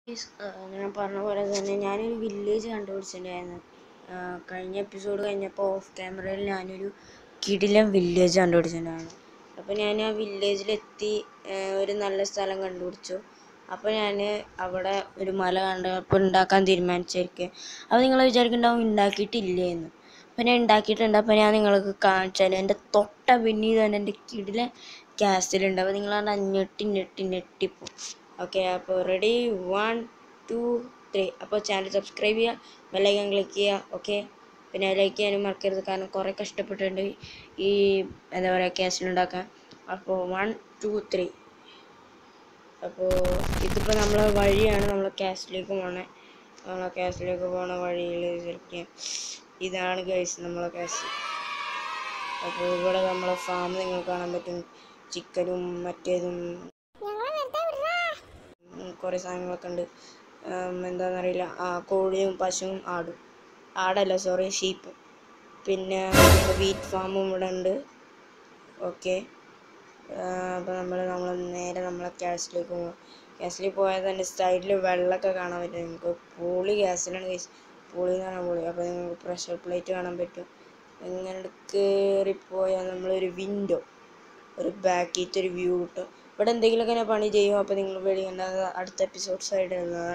Guys, ആ, ഞാൻ പറഞ്ഞ പോലെ തന്നെ ഞാനൊരു വില്ലേജ് കണ്ടുപിടിച്ചിട്ടുണ്ടായിരുന്നു ആ, കഴിഞ്ഞ എപ്പിസോഡ് കഴിഞ്ഞപ്പോൾ ഓഫ് ക്യാമറയിൽ ഞാനൊരു കിടിലം വില്ലേജ് കണ്ടുപിടിച്ചിട്ടുണ്ടായിരുന്നു അപ്പോൾ ഞാൻ ആ വില്ലേജിലെത്തി ഒരു നല്ല സ്ഥലം കണ്ടുപിടിച്ചു അപ്പോൾ ഞാൻ അവിടെ ഒരു മല കണ്ടപ്പോൾ ഉണ്ടാക്കാൻ തീരുമാനിച്ചിരിക്കുക അപ്പോൾ നിങ്ങൾ വിചാരിക്കുന്നുണ്ടാവും ഉണ്ടാക്കിയിട്ടില്ലേ എന്ന് അപ്പോൾ ഞാൻ ഉണ്ടാക്കിയിട്ടുണ്ട് അപ്പോൾ ഞാൻ നിങ്ങൾക്ക് കാണിച്ചാൽ എൻ്റെ തൊട്ട പിന്നിൽ തന്നെ എൻ്റെ കിടിലൻ ക്യാസ്റ്റിലുണ്ട് അപ്പോൾ നിങ്ങളാണ്ട് ഞെട്ടി ഞെട്ടി ഞെട്ടിപ്പോ ഓക്കെ അപ്പോൾ റെഡി വൺ ടു ത്രീ അപ്പോൾ ചാനൽ സബ്സ്ക്രൈബ് ചെയ്യുക ബെല്ലൈക്കൺ ക്ലിക്ക് ചെയ്യുക ഓക്കെ പിന്നെ ലൈക്ക് ചെയ്യാനും മറക്കരുത് കാരണം കുറേ കഷ്ടപ്പെട്ടിട്ടുണ്ട് ഈ എന്താ പറയുക ക്യാസിലുണ്ടാക്കാൻ അപ്പോൾ വൺ ടു ത്രീ അപ്പോൾ ഇതിപ്പോൾ നമ്മളെ വഴിയാണ് നമ്മൾ ക്യാസിലേക്ക് പോണേ നമ്മളെ ക്യാസിലേക്ക് പോണ വഴിയിൽ ശരിക്കും ഇതാണ് ഗൈസ് നമ്മളെ ക്യാസ് അപ്പോൾ ഇവിടെ നമ്മളെ ഫാം നിങ്ങൾക്ക് കാണാൻ പറ്റും ചിക്കനും മറ്റേതും ഉം, കുറേ സാധനങ്ങളൊക്കെ ഉണ്ട് ഉം, എന്താണെന്നറിയില്ല ആ കോഴിയും പശുവും ആടും ആടല്ല സോറി ഷീപ്പും പിന്നെ വീറ്റ് ഫാമും ഇവിടെ ഉണ്ട് ഓക്കെ അപ്പോൾ നമ്മൾ നമ്മൾ നേരെ നമ്മളെ ഗ്യാസിലേക്ക് പോകും ഗ്യാസിൽ പോയാൽ തന്നെ സൈഡിൽ വെള്ളമൊക്കെ കാണാൻ പറ്റും നിങ്ങൾക്ക് പൂളി ഗ്യാസിലാണ് ഗൈസ് പൂളി എന്ന് പറഞ്ഞാൽ പൂളി അപ്പോൾ നിങ്ങൾക്ക് പ്രഷർ പ്ലേറ്റ് കാണാൻ പറ്റും ഇങ്ങനെ കയറിപ്പോയാൽ നമ്മളൊരു വിൻഡോ ഒരു ബാക്കിലത്തെ ഒരു വ്യൂ കിട്ടും ഇവിടെ എന്തെങ്കിലുമൊക്കെ ഞാൻ പണി ചെയ്യും അപ്പോൾ നിങ്ങൾ പേടിക്കേണ്ട അത് അടുത്ത എപ്പിസോഡ്സ് ആയിട്ട് ഇടുന്നതാണ്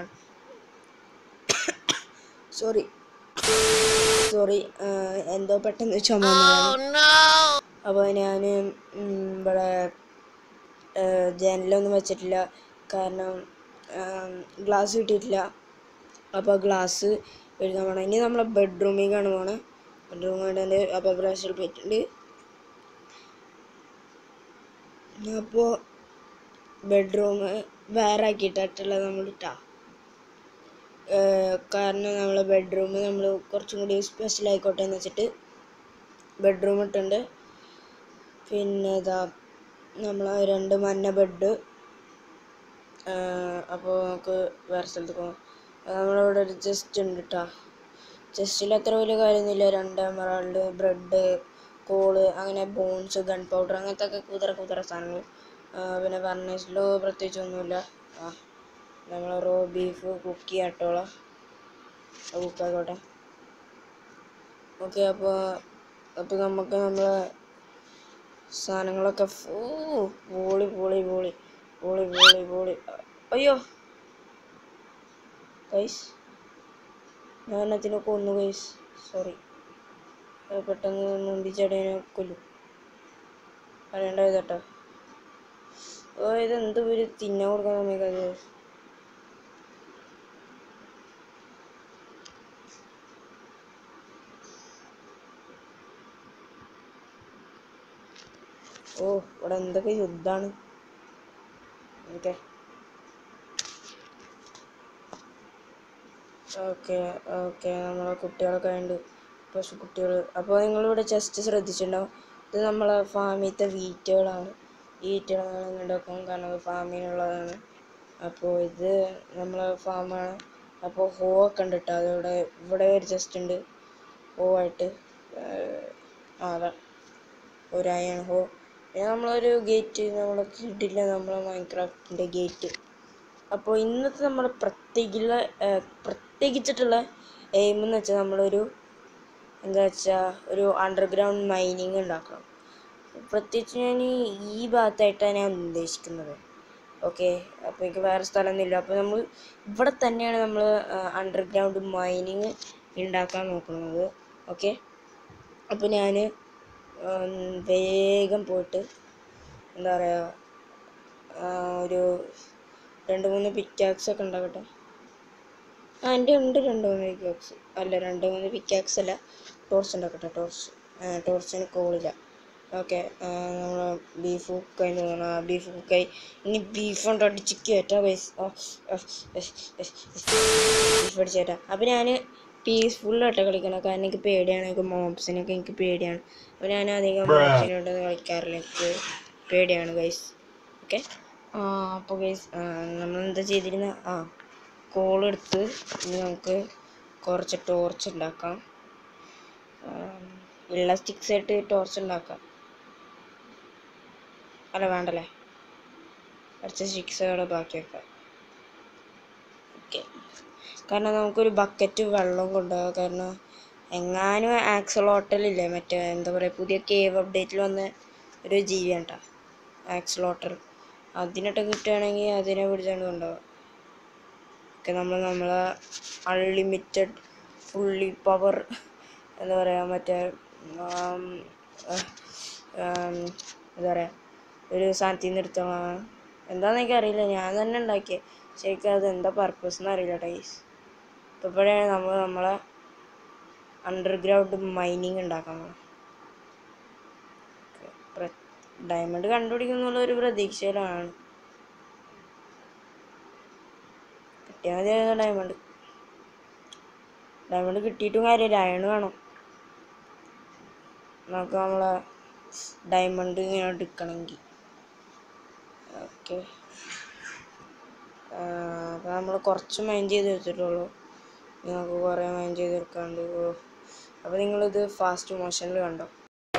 സോറി സോറി എന്തോ പെട്ടെന്ന് ചുമ അപ്പോൾ ഞാൻ ഇവിടെ ഏഹ്, ജനലൊന്നും വെച്ചിട്ടില്ല കാരണം ഗ്ലാസ് കിട്ടിയിട്ടില്ല അപ്പോൾ ഗ്ലാസ് എഴുതാൻ പോകണം ഇനി നമ്മളെ ബെഡ്റൂമിലേക്കാണ് പോകണം ബെഡ്റൂമിൽ അപ്പോൾ ബ്രഷിൽ പോയിട്ടുണ്ട് അപ്പോൾ ബെഡ്റൂം വേറെ ആക്കിയിട്ടായിട്ടുള്ളത് നമ്മൾ ഇട്ടാ കാരണം നമ്മളെ ബെഡ്റൂം നമ്മൾ കുറച്ചും കൂടി സ്പെഷ്യൽ ആയിക്കോട്ടെ എന്ന് വെച്ചിട്ട് ബെഡ്റൂം ഇട്ടുണ്ട് പിന്നെ ഇതാ നമ്മൾ രണ്ട് മഞ്ഞ ബെഡ് അപ്പോൾ നമുക്ക് വേറെ സ്ഥലത്ത് പോകാം നമ്മളിവിടെ ഒരു ചെസ്റ്റ് ഉണ്ട് കേട്ടോ ചെസ്റ്റിൽ അത്ര വലിയ കാര്യമൊന്നുമില്ല രണ്ട് എമറാൾഡ് ബ്രെഡ് കോള് അങ്ങനെ ബോൺസ് ഗൺ പൗഡർ അങ്ങനത്തെ ഒക്കെ കുതിര കുതിര സാധനങ്ങൾ ആ, പിന്നെ ഫർണേഴ്സിലോ പ്രത്യേകിച്ച് ഒന്നുമില്ല ആ നമ്മൾ റോ ബീഫ് കുക്ക് ചെയ്യാട്ടോളാം കുക്കായിക്കോട്ടെ ഓക്കെ അപ്പോൾ അപ്പോൾ നമുക്ക് നമ്മളെ സാധനങ്ങളൊക്കെ ഫ്- ഓ പോളി പോളി പോളി പോളി പോളി പോളി അയ്യോ ഗൈസ് ഞാൻ അതിനെ കൊന്നു ഗൈസ് സോറി പെട്ടെന്ന് മുണ്ടിച്ചടേനെ കൊല്ലും അറിയണ്ടായത് കേട്ടോ ഓ ഇതെന്ത് ഒരു തിന്നാൻ കൊടുക്കാൻ നമുക്കത് ഓ ഇവിടെ എന്തൊക്കെ യുദ്ധാണ് ഓക്കെ ഓക്കെ ഓക്കെ നമ്മളെ കുട്ടികളൊക്കെ ഉണ്ട് പശു കുട്ടികൾ അപ്പോൾ നിങ്ങളിവിടെ ജസ്റ്റ് ശ്രദ്ധിച്ചിട്ടുണ്ടാവും ഇത് നമ്മളെ ഫാമിലത്തെ വീറ്റുകളാണ് ഈ വീറ്റുകൾ ഉണ്ടാക്കും കാരണം അത് ഫാമിനുള്ളതാണ് അപ്പോൾ ഇത് നമ്മളെ ഫാമാണ് അപ്പോൾ ഹോ ഒക്കെ ഉണ്ട് കേട്ടോ അതിവിടെ ഇവിടെ ഒരു ജസ്റ്റ് ഉണ്ട് ഹോ ആയിട്ട് ഏർ, ആ അതാ ഒരു അയൺ ഹോ പിന്നെ നമ്മളൊരു ഗേറ്റ് നമ്മളെ കിട്ടില്ല നമ്മളെ മൈൻക്രാഫ്റ്റിൻ്റെ ഗേറ്റ് അപ്പോൾ ഇന്നത്തെ നമ്മൾ പ്രത്യേകിച്ചുള്ള ഏർ, പ്രത്യേകിച്ചിട്ടുള്ള എയിം എന്ന് വെച്ചാൽ നമ്മളൊരു എന്താ വെച്ചാൽ ഒരു അണ്ടർഗ്രൗണ്ട് മൈനിങ് ഉണ്ടാക്കണം പ്രത്യേകിച്ച് ഞാൻ ഈ- ഈ ഭാഗത്തായിട്ടാണ് ഞാൻ ഉദ്ദേശിക്കുന്നത് ഓക്കെ അപ്പോൾ എനിക്ക് വേറെ സ്ഥലമൊന്നുമില്ല അപ്പോൾ നമ്മൾ ഇവിടെ തന്നെയാണ് നമ്മൾ അണ്ടർഗ്രൗണ്ട് മൈനിങ് ഉണ്ടാക്കാൻ നോക്കുന്നത് ഓക്കെ അപ്പോൾ ഞാൻ വേഗം പോയിട്ട് എന്താ പറയുക ഒരു രണ്ട് മൂന്ന് പിക്കാക്സ് ഒക്കെ ഉണ്ടാക്കട്ടെ ആ എൻ്റെ ഉണ്ട് രണ്ട് മൂന്ന് പിക്കാക്സ് അല്ല രണ്ട് മൂന്ന് പിക്കാക്സ് അല്ല ടോർച്ച് ഉണ്ടാക്കട്ടെ ടോർച്ച് ടോർച്ചിന് കോളില്ല ഓക്കെ നമ്മൾ ബീഫ് കുക്കായി തോന്നണം ആ ബീഫ് കുക്കായി ഇനി ബീഫ് കൊണ്ട് അടിച്ച് കയറ്റാം പൈസ ബീഫ് അടിച്ചേട്ടാ അപ്പം ഞാൻ പീസ്ഫുള്ളായിട്ട് കളിക്കണം കാരണം എനിക്ക് പേടിയാണ് എനിക്ക് മോബ്സിനൊക്കെ എനിക്ക് പേടിയാണ് അപ്പോൾ ഞാൻ അധികം മോബ്സിനോട്ടൊന്നും കളിക്കാറില്ല എനിക്ക് പേടിയാണ് ഗൈസ് ഓക്കെ ആ അപ്പോൾ ഗൈസ് നമ്മൾ എന്താ ചെയ്തിരുന്ന ആ കോൾ എടുത്ത് ഇനി നമുക്ക് കുറച്ച് ടോർച്ച് ഉണ്ടാക്കാം ആം, ഉള്ള സ്റ്റിക്സ് ആയിട്ട് ടോർച്ച് ഉണ്ടാക്കാം അല്ല വേണ്ടല്ലേ കുറച്ച് സ്റ്റിക്സ് അവിടെ ബാക്കി വെക്കാം ഓക്കെ കാരണം നമുക്കൊരു ബക്കറ്റ് വെള്ളം കൊണ്ടുപോകാം കാരണം എങ്ങാനും ആക്സലോട്ടലില്ലേ മറ്റേ എന്താ പറയുക പുതിയ കേവ് അപ്ഡേറ്റിൽ വന്ന ഒരു ജീവിയാണ് കേട്ടോ ആക്സലോട്ടൽ അതിനൊക്കെ കിട്ടുകയാണെങ്കിൽ അതിനെ പിടിച്ചാണ്ട് കൊണ്ടുപോകാം ഒക്കെ നമ്മൾ നമ്മളെ അൺലിമിറ്റഡ് ഫുള്ളി പവർ എന്താ പറയുക മറ്റേ ആം, ആഹ്, ആം, എന്താ പറയുക ഒരു സാധനത്തിൽ നിന്ന് എടുത്തോളാം എന്താണെന്ന് എനിക്കറിയില്ല ഞാൻ തന്നെ ഉണ്ടാക്കിയത് ശരിക്കും അത് എന്താ പർപ്പസ് എന്ന് അറിയില്ല ടൈസ് ഇപ്പോൾ ഇപ്പോഴാണ് നമ്മൾ നമ്മളെ അണ്ടർഗ്രൗണ്ട് മൈനിങ് ഉണ്ടാക്കാൻ പോകുന്നത് ഡയമണ്ട് കണ്ടുപിടിക്കുന്നുള്ള ഒരു പ്രതീക്ഷയിലാണ് കിട്ടിയാൽ മതിയായിരുന്നു ഡയമണ്ട് ഡയമണ്ട് കിട്ടിയിട്ടും കാര്യമില്ല അയൺ വേണം നമുക്ക് നമ്മളെ ഡയമണ്ട് ഇങ്ങനെ എടുക്കണമെങ്കിൽ ഓക്കെ അപ്പോൾ നമ്മൾ കുറച്ച് മൈൻ ചെയ്ത് വെച്ചിട്ടുള്ളൂ ഇനി നമുക്ക് കുറേ മൈൻ ചെയ്തെടുക്കാണ്ട് അപ്പോൾ നിങ്ങളിത് ഫാസ്റ്റ് മോഷനിൽ കണ്ടോ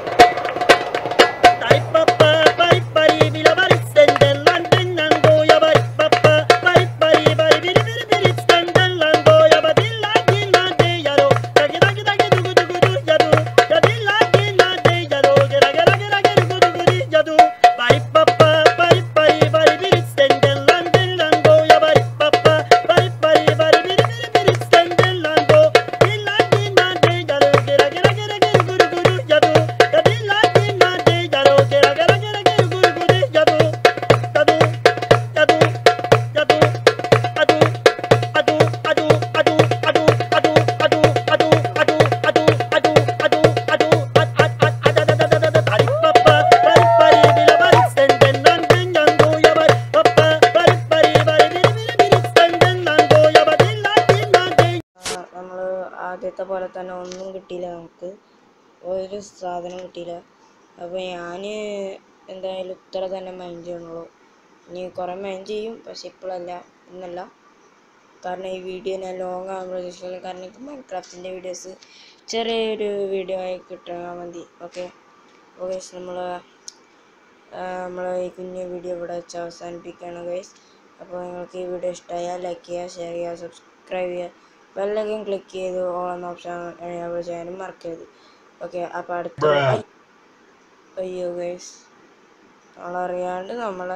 നമ്മൾ ആദ്യത്തെ പോലെ തന്നെ ഒന്നും കിട്ടിയില്ല നമുക്ക് ഒരു സാധനം കിട്ടിയില്ല അപ്പോൾ ഞാൻ എന്തായാലും ഇത്ര തന്നെ മൈൻ ചെയ്യണുള്ളൂ ഇനി കുറേ മൈൻ ചെയ്യും പക്ഷെ ഇപ്പോഴല്ല ഇന്നല്ല കാരണം ഈ വീഡിയോ ഞാൻ ലോങ് ആകാൻ പ്രതീക്ഷിക്കുന്നു കാരണം എനിക്ക് മൈൻക്രാഫ്റ്റിൻ്റെ വീഡിയോസ് ചെറിയൊരു വീഡിയോ ആയി കിട്ടാൻ മതി ഓക്കെ ഓക്കെ നമ്മൾ നമ്മളെ ഈ കുഞ്ഞു വീഡിയോ ഇവിടെ വെച്ച് അവസാനിപ്പിക്കുകയാണ് ഗൈസ് അപ്പോൾ നിങ്ങൾക്ക് ഈ വീഡിയോ ഇഷ്ടമായാൽ ലൈക്ക് ചെയ്യുക ഷെയർ ചെയ്യുക സബ്സ്ക്രൈബ് ചെയ്യുക ബെല്ലൈക്കൻ ക്ലിക്ക് ചെയ്ത് ഓൾ എന്ന ഓപ്ഷൻ എനേബിൾ ചെയ്യാനും മറക്കരുത് ഓക്കെ അപ്പോൾ അടുത്ത Bruh. അയ്യോ ഗൈസ് നമ്മളറിയാണ്ട് നമ്മളെ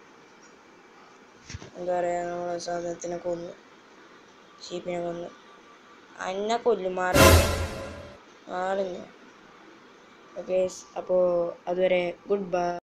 എന്താ പറയുക നമ്മളെ സാധനത്തിനെ കൊന്നു ഷീപ്പിനെ കൊന്നു അന്നെ കൊല്ലും മാറി മാറില്ല ഓക്കെ അപ്പോൾ അതുവരെ ഗുഡ് ബൈ